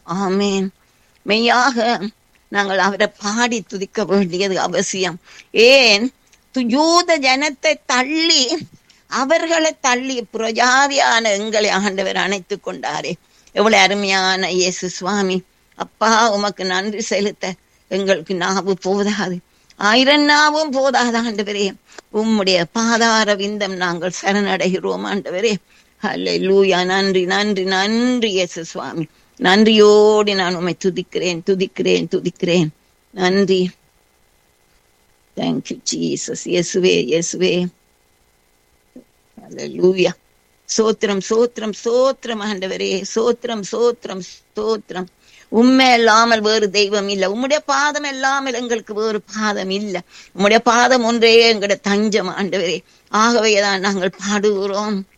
ஆமேன் மெய்யாக நாங்கள் அவரை பாடி துதிக்க வேண்டியது அவசியம் ஏன் து- யூத ஜனத்தை தள்ளி அவர்களை தள்ளி புரஜாதியான எங்களை ஆண்டவர் அணைத்துக் கொண்டாரே எவ்வளவு அருமையான இயேசு சுவாமி அப்பா உமக்கு நன்றி செலுத்த எங்களுக்கு நாவு போதாது ஆயிரம் நாவும் போதாது ஆண்டவரே உம்முடைய பாதார விந்தம் நாங்கள் சரணடைகிறோம் ஆண்டவரே அல்லேலூயா நன்றி நன்றி நன்றி இயேசு சுவாமி நன்றியோடு நான் உம்மை துதிக்கிறேன் துதிக்கிறேன் துதிக்கிறேன் நன்றி தேங்க்யூ ஜீசஸ் இயேசுவே இயேசுவே அல்லேலூயா சோத்திரம் சோத்திரம் சோத்திரம் ஆண்டவரே சோத்திரம் சோத்திரம் சோத்திரம் உண்மை இல்லாமல் வேறு தெய்வம் இல்ல உம்முடைய பாதம் இல்லாமல் எங்களுக்கு வேறு பாதம் இல்ல உம்முடைய பாதம் ஒன்றே எங்களுடைய தஞ்சம் ஆண்டவரே ஆகவே தான் நாங்கள் பாடுகிறோம்